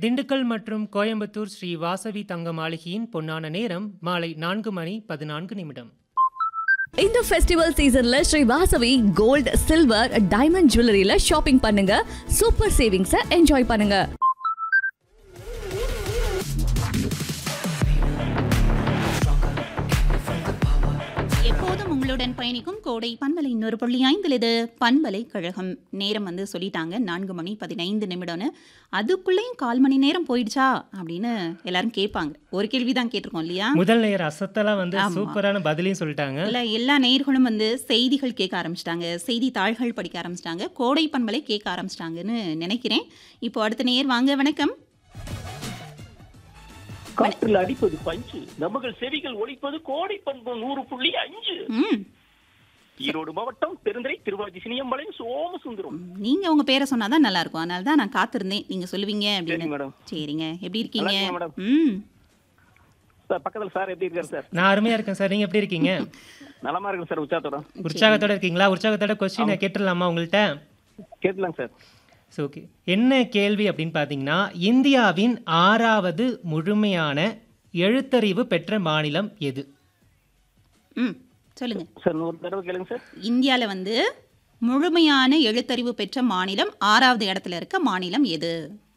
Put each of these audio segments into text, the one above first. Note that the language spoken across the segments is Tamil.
திண்டுக்கல் மற்றும் கோயம்புத்தூர் ஸ்ரீ வாசவி தங்க மாளிகையின் பொன்னான நேரம் மாலை நான்கு மணி பதினான்கு நிமிடம் இந்த ஃபெஸ்டிவல் சீசன்ல Sri Vasavi gold silver diamond ஜுவல்லரியில ஷாப்பிங் பண்ணுங்க சூப்பர் சேவிங்ஸ என்ஜாய் பண்ணுங்க எப்போதும் உங்களுடன் பயணிக்கும் கோடை பண்பலை இன்னொரு புள்ளி ஐந்தில் இது பண்பலை கழகம் நேரம் வந்து சொல்லிட்டாங்க நான்கு மணி பதினைந்து நிமிடம்னு அதுக்குள்ளேயும் கால் மணி நேரம் போயிடுச்சா அப்படின்னு எல்லாரும் கேட்பாங்க ஒரு கேள்வி தான் கேட்டிருக்கோம் இல்லையா முதல் நேயர் அசத்தலா வந்து ஆமா. சூப்பரான பதிலையும் சொல்லிட்டாங்க இல்ல எல்லா நேயர்களும் வந்து செய்திகள் கேட்க ஆரம்பிச்சிட்டாங்க செய்தி தாள்கள் படிக்க ஆரம்பிச்சிட்டாங்க கோடை பண்பலை கேட்க ஆரம்பிச்சிட்டாங்கன்னு நினைக்கிறேன் இப்போ அடுத்த நேயர் வாங்க வணக்கம் காற்றில் அடிப்பது பஞ்சு நமகள் செவிகள் ஒலிப்பது கோடை பண்பு நூறு புள்ளி அஞ்சு ம் ஈரோடு மாவட்டம் பெருந்துறை திருவாச்சி சினியம்பாளையம் சோமசுந்தரம் நீங்க உங்க பேரை சொன்னாதான் நல்லா இருக்கும் அதனால தான் நான் காத்திருந்தேன் நீங்க சொல்லுவீங்க சரி அப்படின்னு மேடம் சரிங்க எப்படி இருக்கீங்க நல்லா இருக்கேன் மேடம். ம் சார் பக்கத்துல சார் எப்படி இருக்காரு சார் நான் அருமையா இருக்கேன் சார் நீங்க எப்படி இருக்கீங்க நலமா இருக்கு சார் உச்சாத்தோட உற்சாகத்தோட இருக்கீங்களா உற்சாகத்தோட கொஸ்டினை கேட்டுடலாமா உங்கள்கிட்ட கேட்கலாங்க சார் ஸோ ஓகே என்ன கேள்வி அப்படின்னு பார்த்தீங்கன்னா இந்தியாவின் ஆறாவது முழுமையான எழுத்தறிவு பெற்ற மாநிலம் எது ம் சொல்லுங்க சார் நூறு தடவை கேளுங்க சார் இந்தியாவில் வந்து முழுமையான எழுத்தறிவு பெற்ற மாநிலம் ஆறாவது இடத்துல இருக்க மாநிலம் எது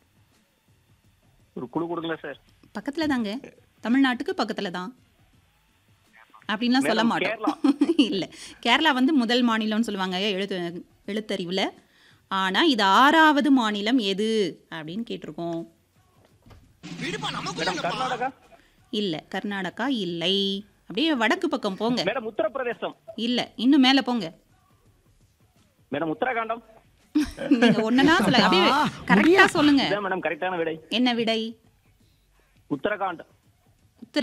ஒரு குழு கொடுங்களா சார் பக்கத்தில் தாங்க தமிழ்நாட்டுக்கு பக்கத்தில் தான் அப்படின்லாம் சொல்ல மேடம், மாட்டோம் இல்லை கேரளா வந்து முதல் மாநிலம்னு சொல்லுவாங்க எழுத்து எழுத்தறிவில் ஆனால் இது ஆறாவது மாநிலம் எது அப்படின்னு கேட்டிருக்கோம் மேடம் கர்நாடகா இல்லை கர்நாடகா இல்லை அப்படியே வடக்கு பக்கம் போங்க மேடம் உத்தரப்பிரதேசம் இல்லை இன்னும் மேலே போங்க மேடம் உத்தரகாண்டம் நீங்க ஒன்னா சொல்லுங்க அப்படியே கரெக்டா சொல்லுங்க இதான் மேடம் கரெக்டான விடை என்ன விடை உத்தரகாண்ட் உத்தர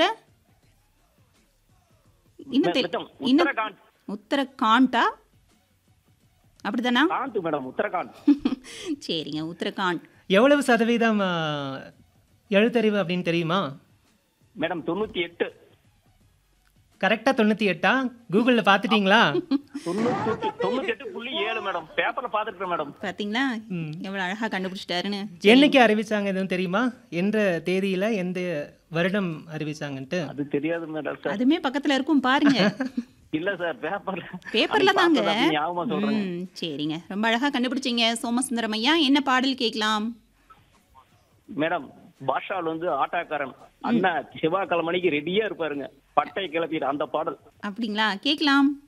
இன்னும் தெரி- மேடம், இன்னும் உத்தரகாண்ட் உத்தரகாண்டா அப்படிதானா காண்ட் மேடம் உத்தரகாண்ட் சரிங்க உத்தரகாண்ட் எவ்வளவு சதவீதம் ஆ, எழுத்தறிவு அப்படின்னு தெரியுமா மேடம் தொண்ணூத்தி எட்டு கரெக்டா தொண்ணூத்தி எட்டா கூகுள்ல பாத்துட்டீங்களா தொண்ணூத்தி எட்டு தொண்ணூத்தி எட்டு புள்ளி ஏழு மேடம் பேப்பர்ல பாத்துருக்கேன் மேடம் பாத்தீங்களா எவ்வளவு அழகா கண்டுபிடிச்சிட்டாருன்னு என்னைக்கு அறிவிச்சாங்க எதுவும் தெரியுமா எந்த தேதியில எந்த வருடம் அறிவிச்சாங்கன்ட்டு அது தெரியாது மேடம் சார் அதுமே பக்கத்துல இருக்கும் பாருங்க இல்ல சார் பேப்பர்ல பேப்பர்ல அது தாங்க பார்த்தது அப்படி ஞாபகமா சொல்றேன் ம், சரிங்க ரொம்ப அழகா கண்டுபிடிச்சீங்க சோமசுந்தரம் ஐயா என்ன பாடல் கேட்கலாம் மேடம் பாஷால் வந்து ஆட்டாக்காரன் அண்ணா செவ்வாய்க்கிழமை மணிக்கு ரெடியா இருப்பாருங்க பட்டை கிளப்பிட்டு அந்த பாடல் அப்படிங்களா கேட்கலாம்